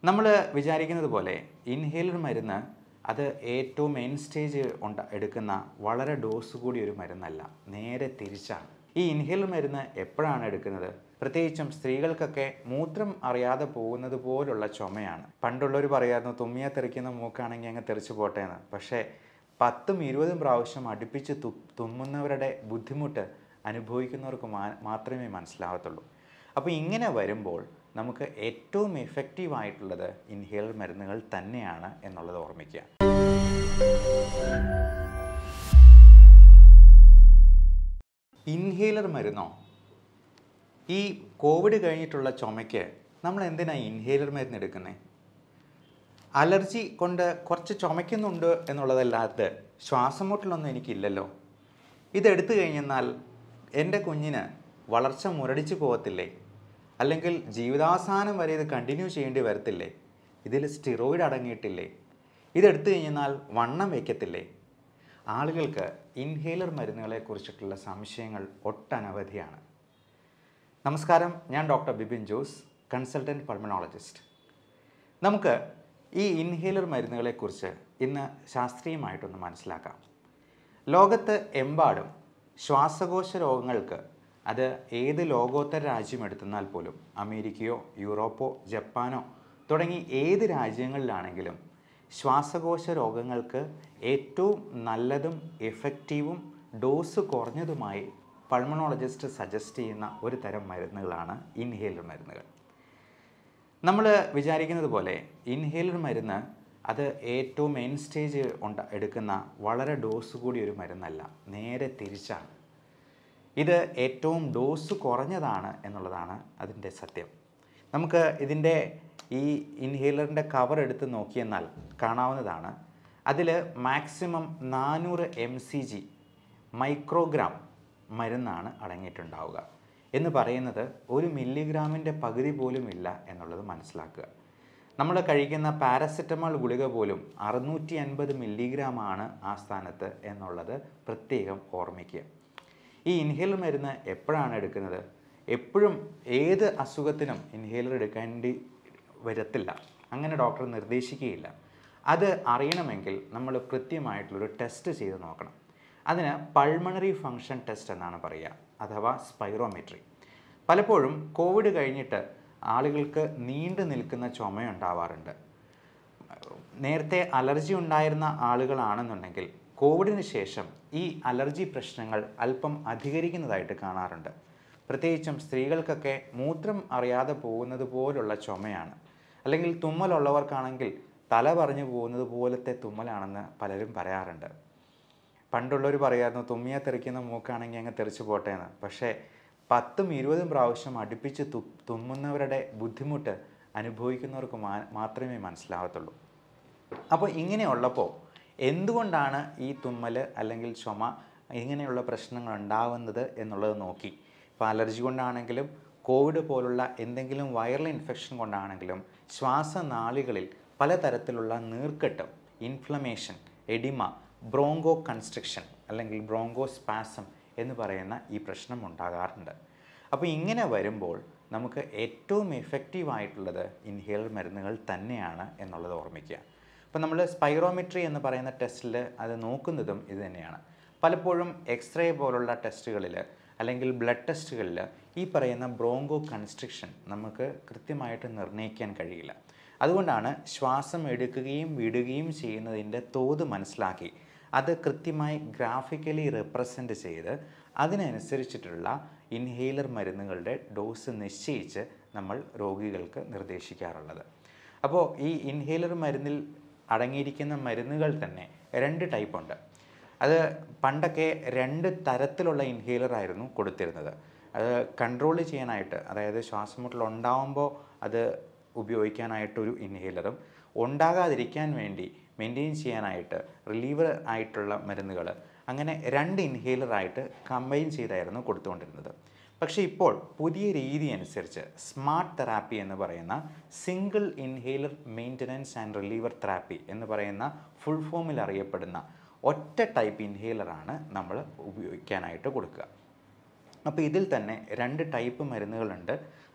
നമ്മൾ വിചാരിക്കുന്നത് പോലെ ഇൻഹേലർ മരുന്ന് അത് ഏറ്റവും മെയിൻ സ്റ്റേജ് ഉണ്ട എടുക്കുന്ന വളരെ ഡോസ് കൂടി ഒരു മരുന്നല്ല നേരെ തിരിച്ചാണ് ഈ ഇൻഹേലർ മരുന്ന് എപ്പോഴാണ് എടുക്കുന്നത് പ്രത്യേകിച്ചും സ്ത്രീകൾക്കൊക്കെ മൂത്രം അറിയാതെ പോകുന്നത് പോലുള്ള ചുമയാണ് പണ്ടുള്ളവർ പറയായിരുന്നു തുമ്മിയ തെറിക്കുന്ന മൂക്കാണെങ്കിൽ അങ്ങ് തെറിച്ചു പോട്ടെ എന്ന് പക്ഷേ പത്തും ഇരുപതും പ്രാവശ്യം അടുപ്പിച്ച് തു തുമ്മുന്നവരുടെ ബുദ്ധിമുട്ട് അനുഭവിക്കുന്നവർക്ക് മാ- മാത്രമേ മനസ്സിലാവത്തുള്ളൂ അപ്പോൾ ഇങ്ങനെ വരുമ്പോൾ നമുക്ക് ഏറ്റവും എഫക്റ്റീവ് ആയിട്ടുള്ളത് ഇൻഹേലർ മരുന്നുകൾ തന്നെയാണ് എന്നുള്ളത് ഓർമ്മിക്കുക ഇൻഹേലർ മരുന്നോ ഈ കോവിഡ് കഴിഞ്ഞിട്ടുള്ള ചുമയ്ക്ക് നമ്മൾ എന്തിനാണ് ഇൻഹേലർ മരുന്ന് എടുക്കുന്നത് അലർജി കൊണ്ട് കുറച്ച് ചുമയ്ക്കുന്നുണ്ട് എന്നുള്ളതല്ലാതെ ശ്വാസം മുട്ടലൊന്നും എനിക്കില്ലല്ലോ ഇതെടുത്തു കഴിഞ്ഞെന്നാൽ എൻ്റെ കുഞ്ഞിന് വളർച്ച മുരടിച്ചു പോകത്തില്ലേ അല്ലെങ്കിൽ ജീവിതാവസാനം വരെ ഇത് കണ്ടിന്യൂ ചെയ്യേണ്ടി വരത്തില്ലേ ഇതിൽ സ്റ്റിറോയിഡ് അടങ്ങിയിട്ടില്ലേ ഇതെടുത്തു കഴിഞ്ഞാൽ വണ്ണം വയ്ക്കത്തില്ലേ ആളുകൾക്ക് ഇൻഹേലർ മരുന്നുകളെ കുറിച്ചിട്ടുള്ള സംശയങ്ങൾ ഒട്ടനവധിയാണ് നമസ്കാരം ഞാൻ doctor Bipin Jose consultant pulmonologist നമുക്ക് ഈ ഇൻഹേലർ മരുന്നുകളെക്കുറിച്ച് ഇന്ന് ശാസ്ത്രീയമായിട്ടൊന്ന് മനസ്സിലാക്കാം ലോകത്ത് എമ്പാടും ശ്വാസകോശ രോഗങ്ങൾക്ക് അത് ഏത് ലോകോത്തര രാജ്യം എടുത്തെന്നാൽ പോലും അമേരിക്കയോ യൂറോപ്പോ ജപ്പാനോ തുടങ്ങി ഏത് രാജ്യങ്ങളിലാണെങ്കിലും ശ്വാസകോശ രോഗങ്ങൾക്ക് ഏറ്റവും നല്ലതും എഫക്റ്റീവും ഡോസ് കുറഞ്ഞതുമായി പൾമണോളജിസ്റ്റ് സജസ്റ്റ് ചെയ്യുന്ന ഒരു തരം മരുന്നുകളാണ് ഇൻഹേലർ മരുന്നുകൾ നമ്മൾ വിചാരിക്കുന്നത് പോലെ ഇൻഹേലർ മരുന്ന് അത് ഏറ്റവും മെയിൻ സ്റ്റേജ് ഉണ്ട എടുക്കുന്ന വളരെ ഡോസ് കൂടി ഒരു മരുന്നല്ല നേരെ തിരിച്ചാണ് ഇത് ഏറ്റവും ഡോസ് കുറഞ്ഞതാണ് എന്നുള്ളതാണ് അതിൻ്റെ സത്യം നമുക്ക് ഇതിൻ്റെ ഈ ഇൻഹേലറിൻ്റെ കവർ എടുത്ത് നോക്കിയെന്നാൽ കാണാവുന്നതാണ് അതിൽ മാക്സിമം നാനൂറ് എം സി ജി മൈക്രോഗ്രാം മരുന്നാണ് അടങ്ങിയിട്ടുണ്ടാവുക എന്ന് പറയുന്നത് ഒരു മില്ലിഗ്രാമിൻ്റെ പകുതി പോലും ഇല്ല എന്നുള്ളത് മനസ്സിലാക്കുക നമ്മൾ കഴിക്കുന്ന പാരസെറ്റമോൾ ഗുളിക പോലും അറുന്നൂറ്റി അൻപത് മില്ലിഗ്രാം ആണ് ആ സ്ഥാനത്ത് എന്നുള്ളത് പ്രത്യേകം ഓർമ്മിക്കുക ഈ ഇൻഹേലർ മരുന്ന് എപ്പോഴാണ് എടുക്കുന്നത് എപ്പോഴും ഏത് അസുഖത്തിനും ഇൻഹേലർ എടുക്കേണ്ടി വരത്തില്ല അങ്ങനെ ഡോക്ടർ നിർദ്ദേശിക്കുകയില്ല അത് അറിയണമെങ്കിൽ നമ്മൾ കൃത്യമായിട്ടുള്ളൊരു ടെസ്റ്റ് ചെയ്ത് നോക്കണം അതിന് പൾമണറി ഫങ്ഷൻ ടെസ്റ്റ് എന്നാണ് പറയുക അഥവാ സ്പൈറോമെട്രി പലപ്പോഴും കോവിഡ് കഴിഞ്ഞിട്ട് ആളുകൾക്ക് നീണ്ടു നിൽക്കുന്ന ചുമയുണ്ടാവാറുണ്ട് നേരത്തെ അലർജി ഉണ്ടായിരുന്ന ആളുകളാണെന്നുണ്ടെങ്കിൽ കോവിഡിന് ശേഷം ഈ അലർജി പ്രശ്നങ്ങൾ അല്പം അധികരിക്കുന്നതായിട്ട് കാണാറുണ്ട് പ്രത്യേകിച്ചും സ്ത്രീകൾക്കൊക്കെ മൂത്രം അറിയാതെ പോകുന്നത് പോലുള്ള ചുമയാണ് അല്ലെങ്കിൽ തുമ്മലുള്ളവർക്കാണെങ്കിൽ തല പറഞ്ഞു പോകുന്നത് പോലത്തെ തുമ്മലാണെന്ന് പലരും പറയാറുണ്ട് പണ്ടുള്ളവർ പറയായിരുന്നു തുമ്മിയ തെറിക്കുന്ന മൂക്കാണെങ്കിൽ അങ്ങ് തെറിച്ചു പോട്ടെ എന്ന് പക്ഷേ പത്തും ഇരുപതും പ്രാവശ്യം അടുപ്പിച്ച് തു തുമ്മുന്നവരുടെ ബുദ്ധിമുട്ട് അനുഭവിക്കുന്നവർക്ക് മാ- മാത്രമേ മനസ്സിലാവത്തുള്ളൂ അപ്പോൾ ഇങ്ങനെയുള്ളപ്പോൾ എന്തുകൊണ്ടാണ് ഈ തുമ്മൽ അല്ലെങ്കിൽ ചുമ ഇങ്ങനെയുള്ള പ്രശ്നങ്ങൾ ഉണ്ടാവുന്നത് എന്നുള്ളത് നോക്കി ഇപ്പോൾ അലർജി കൊണ്ടാണെങ്കിലും കോവിഡ് പോലുള്ള എന്തെങ്കിലും വൈറൽ ഇൻഫെക്ഷൻ കൊണ്ടാണെങ്കിലും ശ്വാസനാളികളിൽ പലതരത്തിലുള്ള നീർക്കെട്ടും ഇൻഫ്ലമേഷൻ എഡിമ ബ്രോങ്കോ കൺസ്ട്രക്ഷൻ അല്ലെങ്കിൽ ബ്രോങ്കോ സ്പാസം എന്ന് പറയുന്ന ഈ പ്രശ്നം ഉണ്ടാകാറുണ്ട് അപ്പോൾ ഇങ്ങനെ വരുമ്പോൾ നമുക്ക് ഏറ്റവും എഫക്റ്റീവ് ആയിട്ടുള്ളത് ഇൻഹേലർ മരുന്നുകൾ തന്നെയാണ് എന്നുള്ളത് ഓർമ്മിക്കുക അപ്പോൾ നമ്മൾ സ്പൈറോമെട്രി എന്ന് പറയുന്ന ടെസ്റ്റിൽ അത് നോക്കുന്നതും ഇത് തന്നെയാണ് പലപ്പോഴും എക്സ്റേ പോലുള്ള ടെസ്റ്റുകളിൽ അല്ലെങ്കിൽ ബ്ലഡ് ടെസ്റ്റുകളിൽ ഈ പറയുന്ന ബ്രോങ്കോ കൺസ്ട്രിക്ഷൻ നമുക്ക് കൃത്യമായിട്ട് നിർണ്ണയിക്കാൻ കഴിയില്ല അതുകൊണ്ടാണ് ശ്വാസം എടുക്കുകയും വിടുകയും ചെയ്യുന്നതിൻ്റെ തോത് മനസ്സിലാക്കി അത് കൃത്യമായി ഗ്രാഫിക്കലി റെപ്രസെൻ്റ് ചെയ്ത് അതിനനുസരിച്ചിട്ടുള്ള ഇൻഹേലർ മരുന്നുകളുടെ ഡോസ് നിശ്ചയിച്ച് നമ്മൾ രോഗികൾക്ക് നിർദ്ദേശിക്കാറുള്ളത് അപ്പോൾ ഈ ഇൻഹേലർ മരുന്നിൽ അടങ്ങിയിരിക്കുന്ന മരുന്നുകൾ തന്നെ രണ്ട് ടൈപ്പ് ഉണ്ട് അത് പണ്ടൊക്കെ രണ്ട് തരത്തിലുള്ള ഇൻഹേലർ ആയിരുന്നു കൊടുത്തിരുന്നത് അത് കൺട്രോൾ ചെയ്യാനായിട്ട് അതായത് ശ്വാസമുട്ടൽ ഉണ്ടാവുമ്പോൾ അത് ഉപയോഗിക്കാനായിട്ടൊരു ഇൻഹേലറും ഉണ്ടാകാതിരിക്കാൻ വേണ്ടി മെയിൻറ്റെയിൻ ചെയ്യാനായിട്ട് റിലീവർ ആയിട്ടുള്ള മരുന്നുകൾ അങ്ങനെ രണ്ട് ഇൻഹേലറായിട്ട് കമ്പൈൻ ചെയ്തായിരുന്നു കൊടുത്തുകൊണ്ടിരുന്നത് പക്ഷേ ഇപ്പോൾ പുതിയ രീതി അനുസരിച്ച് സ്മാർട്ട് തെറാപ്പി എന്ന് പറയുന്ന single inhaler maintenance and reliever therapy എന്ന് പറയുന്ന ഫുൾ ഫോമിൽ അറിയപ്പെടുന്ന ഒറ്റ ടൈപ്പ് ഇൻഹേലറാണ് നമ്മൾ ഉപയോഗിക്കാനായിട്ട് കൊടുക്കുക അപ്പോൾ ഇതിൽ തന്നെ രണ്ട് ടൈപ്പ് മരുന്നുകളുണ്ട്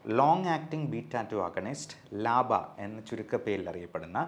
long acting beta two agonist LABA എന്ന ചുരുക്കപ്പേരിൽ അറിയപ്പെടുന്ന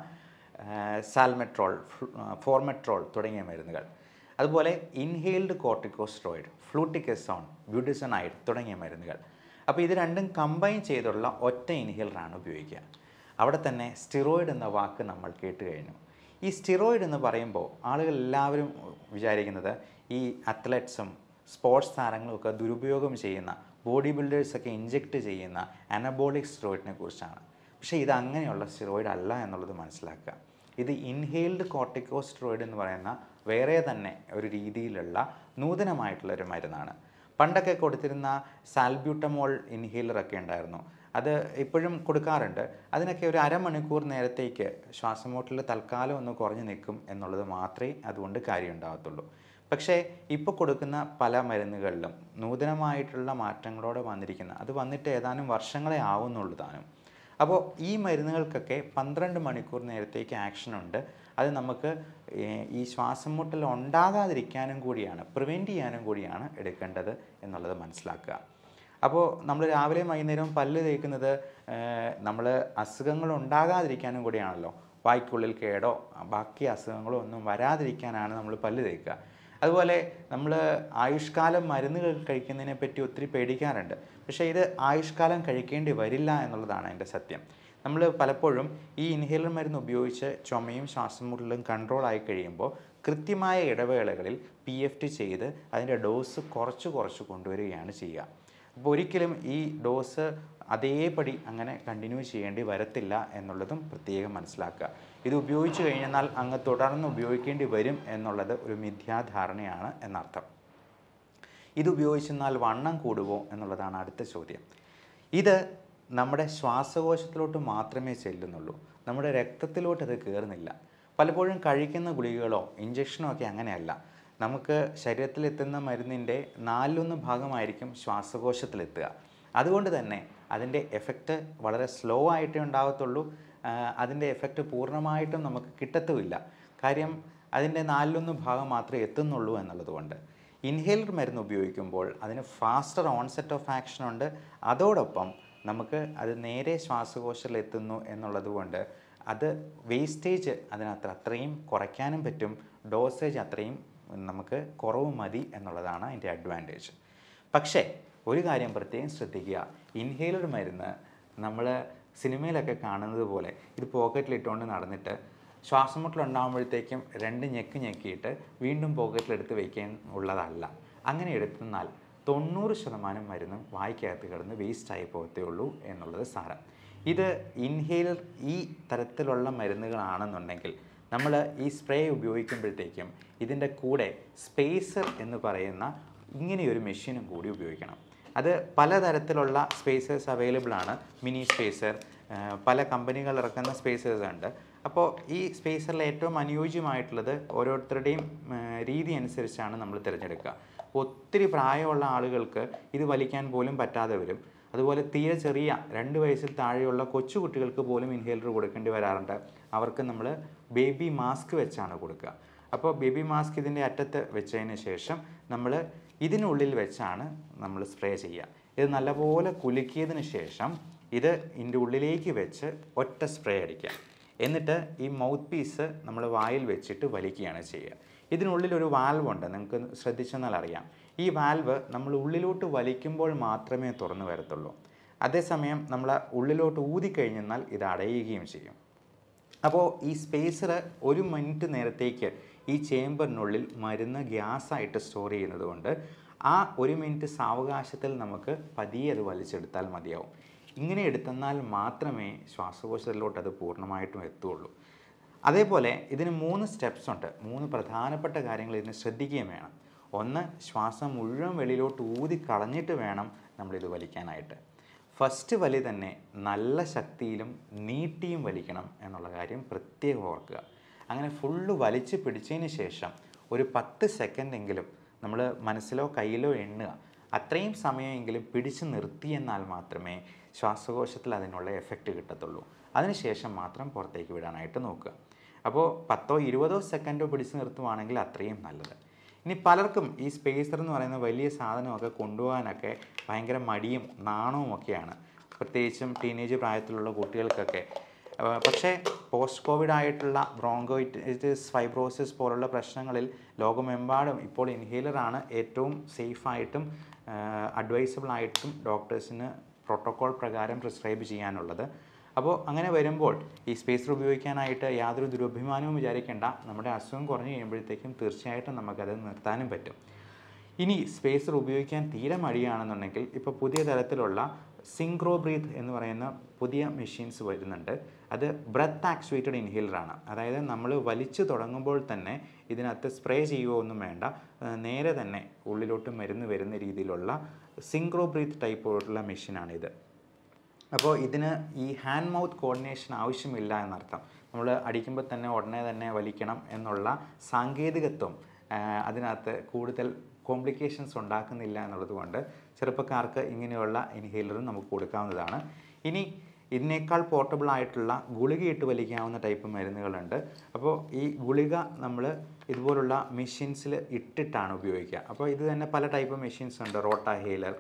സാൽമെട്രോൾ ഫോർമെട്രോൾ തുടങ്ങിയ മരുന്നുകൾ അതുപോലെ ഇൻഹെയിൽഡ് കോർട്ടിക്കോസ്ട്രോയിഡ് ഫ്ലൂട്ടിക്കസോൺ ബ്യൂട്ടിസണൈഡ് തുടങ്ങിയ മരുന്നുകൾ അപ്പോൾ ഇത് രണ്ടും കമ്പൈൻ ചെയ്തുള്ള ഒറ്റ ഇൻഹേലറാണ് ഉപയോഗിക്കുക അവിടെ തന്നെ സ്റ്റിറോയിഡ് എന്ന വാക്ക് നമ്മൾ കേട്ട് കഴിഞ്ഞു ഈ സ്റ്റിറോയിഡ് എന്ന് പറയുമ്പോൾ ആളുകൾ എല്ലാവരും വിചാരിക്കുന്നത് ഈ അത്ലറ്റ്സും സ്പോർട്സ് താരങ്ങളും ഒക്കെ ദുരുപയോഗം ചെയ്യുന്ന ബോഡി ബിൽഡേഴ്സൊക്കെ ഇഞ്ചെക്റ്റ് ചെയ്യുന്ന അനബോളിക് സ്റ്റിറോയിഡിനെ കുറിച്ചാണ് പക്ഷേ ഇത് അങ്ങനെയുള്ള സ്റ്റിറോയിഡ് അല്ല എന്നുള്ളത് മനസ്സിലാക്കുക ഇത് ഇൻഹെയിൽഡ് കോർട്ടിക്കോസ്റ്റിറോയിഡ് എന്ന് പറയുന്ന വേറെ തന്നെ ഒരു രീതിയിലുള്ള നൂതനമായിട്ടുള്ള ഒരു മരുന്നാണ് പണ്ടൊക്കെ കൊടുത്തിരുന്ന സാൽബ്യൂട്ടമോൾ ഇൻഹേലറൊക്കെ ഉണ്ടായിരുന്നു അത് ഇപ്പോഴും കൊടുക്കാറുണ്ട് അതിനൊക്കെ ഒരു അരമണിക്കൂർ നേരത്തേക്ക് ശ്വാസമുട്ടൽ തൽക്കാലം ഒന്ന് കുറഞ്ഞു നിൽക്കും എന്നുള്ളത് മാത്രമേ അതുകൊണ്ട് കാര്യം ഉണ്ടാകത്തുള്ളൂ പക്ഷേ ഇപ്പോൾ കൊടുക്കുന്ന പല മരുന്നുകളിലും നൂതനമായിട്ടുള്ള മാറ്റങ്ങളോടെ വന്നിരിക്കുന്ന അത് വന്നിട്ട് ഏതാനും വർഷങ്ങളെ ആവുന്നുള്ളൂ താനും അപ്പോൾ ഈ മരുന്നുകൾക്കൊക്കെ പന്ത്രണ്ട് മണിക്കൂർ നേരത്തേക്ക് ആക്ഷൻ ഉണ്ട് അത് നമുക്ക് ഏർ, ഈ ശ്വാസം മുട്ടൽ ഉണ്ടാകാതിരിക്കാനും കൂടിയാണ് പ്രിവെൻറ്റ് ചെയ്യാനും കൂടിയാണ് എടുക്കേണ്ടത് എന്നുള്ളത് മനസ്സിലാക്കുക അപ്പോൾ നമ്മൾ രാവിലെ വൈകുന്നേരവും പല്ല് തേക്കുന്നത് നമ്മൾ അസുഖങ്ങൾ ഉണ്ടാകാതിരിക്കാനും കൂടിയാണല്ലോ വായ്ക്കുള്ളിൽ കേടോ ബാക്കി അസുഖങ്ങളോ ഒന്നും വരാതിരിക്കാനാണ് നമ്മൾ പല്ല് തേക്കുക അതുപോലെ നമ്മൾ ആയുഷ്കാലം മരുന്നുകൾ കഴിക്കുന്നതിനെ പറ്റി ഒത്തിരി പേടിക്കാറുണ്ട് പക്ഷേ ഇത് ആയുഷ്കാലം കഴിക്കേണ്ടി വരില്ല എന്നുള്ളതാണ് എൻ്റെ സത്യം നമ്മൾ പലപ്പോഴും ഈ ഇൻഹേലർ മരുന്ന് ഉപയോഗിച്ച് ചുമയും ശ്വാസം മുട്ടലും കൺട്രോൾ ആയി കഴിയുമ്പോൾ കൃത്യമായ ഇടവേളകളിൽ പി എഫ് ടി ചെയ്ത് അതിൻ്റെ ഡോസ് കുറച്ച് കുറച്ച് കൊണ്ടുവരികയാണ് ചെയ്യുക അപ്പോൾ ഒരിക്കലും ഈ ഡോസ് അതേപടി അങ്ങനെ കണ്ടിന്യൂ ചെയ്യേണ്ടി വരത്തില്ല എന്നുള്ളതും പ്രത്യേകം മനസ്സിലാക്കുക ഇത് ഉപയോഗിച്ച് കഴിഞ്ഞാൽ അങ്ങ് തുടർന്ന് ഉപയോഗിക്കേണ്ടി വരും എന്നുള്ളത് ഒരു മിഥ്യാധാരണയാണ് എന്നർത്ഥം ഇത് ഉപയോഗിച്ചെന്നാൽ വണ്ണം കൂടുമോ എന്നുള്ളതാണ് അടുത്ത ചോദ്യം ഇത് നമ്മുടെ ശ്വാസകോശത്തിലോട്ട് മാത്രമേ ചെല്ലുന്നുള്ളൂ നമ്മുടെ രക്തത്തിലോട്ട് അത് കയറുന്നില്ല പലപ്പോഴും കഴിക്കുന്ന ഗുളികകളോ ഇഞ്ചക്ഷനോ ഒക്കെ അങ്ങനെയല്ല നമുക്ക് ശരീരത്തിലെത്തുന്ന മരുന്നിൻ്റെ നാലിലൊന്ന് ഭാഗമായിരിക്കും ശ്വാസകോശത്തിലെത്തുക അതുകൊണ്ട് തന്നെ അതിൻ്റെ എഫക്റ്റ് വളരെ സ്ലോ ആയിട്ടേ ഉണ്ടാകത്തുള്ളൂ ആ, അതിൻ്റെ എഫക്റ്റ് പൂർണ്ണമായിട്ടും നമുക്ക് കിട്ടത്തുമില്ല കാര്യം അതിൻ്റെ നാലിലൊന്ന് ഭാഗം മാത്രമേ എത്തുന്നുള്ളൂ എന്നുള്ളതുകൊണ്ട് ഇൻഹേലർ മരുന്ന് ഉപയോഗിക്കുമ്പോൾ അതിന് ഫാസ്റ്റർ ഓൺസെറ്റ് ഓഫ് ആക്ഷൻ ഉണ്ട് അതോടൊപ്പം നമുക്ക് അത് നേരെ ശ്വാസകോശത്തിൽ എത്തുന്നു എന്നുള്ളത് കൊണ്ട് അത് വേസ്റ്റേജ് അതിനകത്ത് അത്രയും കുറയ്ക്കാനും പറ്റും ഡോസേജ് അത്രയും നമുക്ക് കുറവ് മതി എന്നുള്ളതാണ് അതിൻ്റെ അഡ്വാൻറ്റേജ് പക്ഷേ ഒരു കാര്യം പ്രത്യേകം ശ്രദ്ധിക്കുക ഇൻഹേലർ മരുന്ന് നമ്മൾ സിനിമയിലൊക്കെ കാണുന്നത് പോലെ ഇത് പോക്കറ്റിലിട്ടുകൊണ്ട് നടന്നിട്ട് ശ്വാസം മുട്ടലുണ്ടാകുമ്പോഴത്തേക്കും രണ്ട് ഞെക്ക് ഞെക്കിയിട്ട് വീണ്ടും പോക്കറ്റിലെടുത്ത് വയ്ക്കാൻ ഉള്ളതല്ല അങ്ങനെ എടുത്തെന്നാൽ തൊണ്ണൂറ് ശതമാനം മരുന്നും വായിക്കകത്ത് കിടന്ന് വേസ്റ്റായി പോകത്തേ ഉള്ളൂ എന്നുള്ളത് സാരം ഇത് ഇൻഹേലർ ഈ തരത്തിലുള്ള മരുന്നുകളാണെന്നുണ്ടെങ്കിൽ നമ്മൾ ഈ സ്പ്രേ ഉപയോഗിക്കുമ്പോഴത്തേക്കും ഇതിൻ്റെ കൂടെ സ്പേസർ എന്ന് പറയുന്ന ഇങ്ങനെയൊരു മെഷീനും കൂടി ഉപയോഗിക്കണം അത് പലതരത്തിലുള്ള സ്പേസേഴ്സ് അവൈലബിൾ ആണ് മിനി സ്പേസർ പല കമ്പനികൾ ഇറക്കുന്ന സ്പേസേഴ്സ് ഉണ്ട് അപ്പോൾ ഈ സ്പേസറിൽ ഏറ്റവും അനുയോജ്യമായിട്ടുള്ളത് ഓരോരുത്തരുടെയും ആ, രീതി അനുസരിച്ചാണ് നമ്മൾ തിരഞ്ഞെടുക്കുക ഒത്തിരി പ്രായമുള്ള ആളുകൾക്ക് ഇത് വലിക്കാൻ പോലും പറ്റാതെ വരും അതുപോലെ തീരെ ചെറിയ രണ്ട് വയസ്സിൽ താഴെയുള്ള കൊച്ചു കുട്ടികൾക്ക് പോലും ഇൻഹേലർ കൊടുക്കേണ്ടി വരാറുണ്ട് അവർക്ക് നമ്മൾ ബേബി മാസ്ക് വെച്ചാണ് കൊടുക്കുക അപ്പോൾ ബേബി മാസ്ക് ഇതിൻ്റെ അറ്റത്ത് വെച്ചതിന് ശേഷം നമ്മൾ ഇതിനുള്ളിൽ വെച്ചാണ് നമ്മൾ സ്പ്രേ ചെയ്യുക ഇത് നല്ലപോലെ കുലുക്കിയതിന് ശേഷം ഇത് ഇതിൻ്റെ ഉള്ളിലേക്ക് വെച്ച് ഒറ്റ സ്പ്രേ അടിക്കുക എന്നിട്ട് ഈ മൗത്ത് പീസ് നമ്മൾ വായിൽ വെച്ചിട്ട് വലിക്കുകയാണ് ചെയ്യുക ഇതിനുള്ളിൽ ഒരു വാൽവ് ഉണ്ട് നിങ്ങൾക്ക് ശ്രദ്ധിച്ചെന്നാൽ അറിയാം ഈ വാൽവ് നമ്മൾ ഉള്ളിലോട്ട് വലിക്കുമ്പോൾ മാത്രമേ തുറന്നു വരത്തുള്ളൂ അതേസമയം നമ്മൾ ഉള്ളിലോട്ട് ഊതിക്കഴിഞ്ഞെന്നാൽ ഇത് അടയുകയും ചെയ്യും അപ്പോൾ ഈ സ്പേസർ ഒരു മിനിറ്റ് നേരത്തേക്ക് ഈ ചേമ്പറിനുള്ളിൽ മരുന്ന് ഗ്യാസായിട്ട് സ്റ്റോർ ചെയ്യുന്നത് കൊണ്ട് ആ ഒരു മിനിറ്റ് സാവകാശത്തിൽ നമുക്ക് പതിയെ അത് വലിച്ചെടുത്താൽ മതിയാവും ഇങ്ങനെ എടുത്തെന്നാൽ മാത്രമേ ശ്വാസകോശത്തിലോട്ട് അത് പൂർണ്ണമായിട്ടും എത്തുള്ളൂ അതേപോലെ ഇതിന് മൂന്ന് സ്റ്റെപ്സ് ഉണ്ട് മൂന്ന് പ്രധാനപ്പെട്ട കാര്യങ്ങൾ ഇതിന് ശ്രദ്ധിക്കുകയും വേണം ഒന്ന് ശ്വാസം മുഴുവൻ വെളിയിലോട്ട് ഊതി കളഞ്ഞിട്ട് വേണം നമ്മളിത് വലിക്കാനായിട്ട് ഫസ്റ്റ് വലി തന്നെ നല്ല ശക്തിയിലും നീട്ടിയും വലിക്കണം എന്നുള്ള കാര്യം പ്രത്യേകം ഓർക്കുക അങ്ങനെ ഫുള്ള് വലിച്ച് പിടിച്ചതിന് ശേഷം ഒരു പത്ത് സെക്കൻഡെങ്കിലും നമ്മൾ മനസ്സിലോ കയ്യിലോ എണ്ണുക അത്രയും സമയമെങ്കിലും പിടിച്ചു നിർത്തിയെന്നാൽ മാത്രമേ ശ്വാസകോശത്തിൽ അതിനുള്ള എഫക്റ്റ് കിട്ടത്തുള്ളൂ അതിനുശേഷം മാത്രം പുറത്തേക്ക് വിടാനായിട്ട് നോക്കുക അപ്പോൾ പത്തോ ഇരുപതോ സെക്കൻഡോ പിടിച്ചു നിർത്തുവാണെങ്കിൽ അത്രയും നല്ലത് ഇനി പലർക്കും ഈ സ്പേസർ എന്ന് പറയുന്ന വലിയ സാധനമൊക്കെ കൊണ്ടുപോകാനൊക്കെ ഭയങ്കര മടിയും നാണവും ഒക്കെയാണ് പ്രത്യേകിച്ചും ടീനേജ് പ്രായത്തിലുള്ള കുട്ടികൾക്കൊക്കെ ഏഹ് പക്ഷേ പോസ്റ്റ് കോവിഡ് ആയിട്ടുള്ള ബ്രോങ്കോയിറ്റിസ് ഫൈബ്രോസിസ് പോലുള്ള പ്രശ്നങ്ങളിൽ ലോകമെമ്പാടും ഇപ്പോൾ ഇൻഹേലറാണ് ഏറ്റവും സേഫായിട്ടും അഡ്വൈസബിൾ ആയിട്ടും ഡോക്ടേഴ്സിന് പ്രോട്ടോകോൾ പ്രകാരം പ്രിസ്ക്രൈബ് ചെയ്യാനുള്ളത് അപ്പോൾ അങ്ങനെ വരുമ്പോൾ ഈ സ്പേസർ ഉപയോഗിക്കാനായിട്ട് യാതൊരു ദുരഭിമാനവും വിചാരിക്കേണ്ട നമ്മുടെ അസുഖം കുറഞ്ഞു കഴിയുമ്പോഴത്തേക്കും തീർച്ചയായിട്ടും നമുക്കത് നിർത്താനും പറ്റും ഇനി സ്പേസർ ഉപയോഗിക്കാൻ തീരെ മടിയാണെന്നുണ്ടെങ്കിൽ ഇപ്പോൾ പുതിയ തരത്തിലുള്ള സിങ്ക്രോ ബ്രീത്ത് എന്ന് പറയുന്ന പുതിയ മെഷീൻസ് വരുന്നുണ്ട് അത് ബ്രത്ത് ആക്ച്വേറ്റഡ് ഇൻഹേലറാണ് അതായത് നമ്മൾ വലിച്ചു തുടങ്ങുമ്പോൾ തന്നെ ഇതിനകത്ത് സ്പ്രേ ചെയ്യുകയോ ഒന്നും വേണ്ട ആ, നേരെ തന്നെ ഉള്ളിലോട്ട് മരുന്ന് വരുന്ന രീതിയിലുള്ള സിങ്ക്രോ ബ്രീത്ത് ടൈപ്പ് ഉള്ള മെഷീനാണിത് അപ്പോൾ ഇതിന് ഈ ഹാൻഡ് മൗത്ത് കോർഡിനേഷൻ ആവശ്യമില്ല എന്നർത്ഥം നമ്മൾ അടിക്കുമ്പോൾ തന്നെ ഉടനെ തന്നെ വലിക്കണം എന്നുള്ള സാങ്കേതികത്വം ആ, അതിനകത്ത് കൂടുതൽ കോംപ്ലിക്കേഷൻസ് ഉണ്ടാക്കുന്നില്ല എന്നുള്ളത് കൊണ്ട് ചെറുപ്പക്കാർക്ക് ഇങ്ങനെയുള്ള ഇൻഹേലറും നമുക്ക് കൊടുക്കാവുന്നതാണ് ഇനി ഇതിനേക്കാൾ പോർട്ടബിൾ ആയിട്ടുള്ള ഗുളികയിട്ട് വലിക്കാവുന്ന ടൈപ്പ് മരുന്നുകളുണ്ട് അപ്പോൾ ഈ ഗുളിക നമ്മൾ ഇതുപോലുള്ള മെഷീൻസിൽ ഇട്ടിട്ടാണ് ഉപയോഗിക്കുക അപ്പോൾ ഇത് തന്നെ പല ടൈപ്പ് മെഷീൻസ് ഉണ്ട് റോട്ട ഹെയിലർ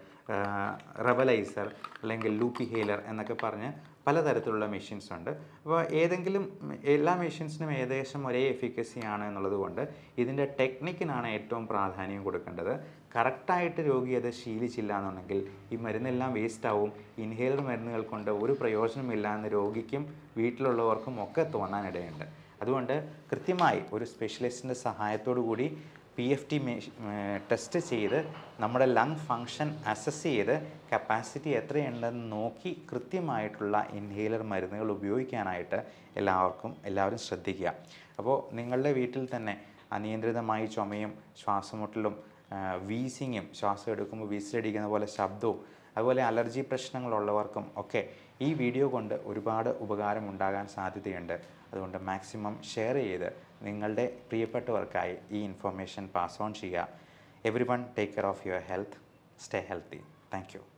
റെവലൈസർ അല്ലെങ്കിൽ ലൂപ്പി ഹെയിലർ എന്നൊക്കെ പറഞ്ഞ് പലതരത്തിലുള്ള മെഷീൻസ് ഉണ്ട് അപ്പോൾ ഏതെങ്കിലും എല്ലാ മെഷീൻസിനും ഏകദേശം ഒരേ എഫിക്കസി ആണ് എന്നുള്ളത് കൊണ്ട് ഇതിൻ്റെ ടെക്നിക്കിനാണ് ഏറ്റവും പ്രാധാന്യം കൊടുക്കേണ്ടത് കറക്റ്റായിട്ട് രോഗി അത് ശീലിച്ചില്ല എന്നുണ്ടെങ്കിൽ ഈ മരുന്നെല്ലാം വേസ്റ്റ് ആവും ഇൻഹേലർ മരുന്നുകൾ കൊണ്ട് ഒരു പ്രയോജനമില്ല എന്ന് രോഗിക്കും വീട്ടിലുള്ളവർക്കും ഒക്കെ തോന്നാനിടയുണ്ട് അതുകൊണ്ട് കൃത്യമായി ഒരു സ്പെഷ്യലിസ്റ്റിൻ്റെ സഹായത്തോടു കൂടി പി എഫ് ടി ടെസ്റ്റ് ചെയ്ത് നമ്മുടെ ലങ് ഫങ്ഷൻ അസസ് ചെയ്ത് കപ്പാസിറ്റി എത്രയുണ്ടെന്ന് നോക്കി കൃത്യമായിട്ടുള്ള ഇൻഹേലർ മരുന്നുകൾ ഉപയോഗിക്കാനായിട്ട് എല്ലാവർക്കും എല്ലാവരും ശ്രദ്ധിക്കുക അപ്പോൾ നിങ്ങളുടെ വീട്ടിൽ തന്നെ അനിയന്ത്രിതമായി ചുമയും ശ്വാസമുട്ടലും വീസിങ്ങും ശ്വാസം എടുക്കുമ്പോൾ വീസിലടിക്കുന്ന പോലെ ശബ്ദവും അതുപോലെ അലർജി പ്രശ്നങ്ങളുള്ളവർക്കും ഒക്കെ ഈ വീഡിയോ കൊണ്ട് ഒരുപാട് ഉപകാരം ഉണ്ടാകാൻ സാധ്യതയുണ്ട് അതുകൊണ്ട് മാക്സിമം ഷെയർ ചെയ്ത് നിങ്ങളുടെ പ്രിയപ്പെട്ടവർക്കായി ഈ ഇൻഫർമേഷൻ പാസ് ഓൺ ചെയ്യുക everyone take care of your health stay healthy thank U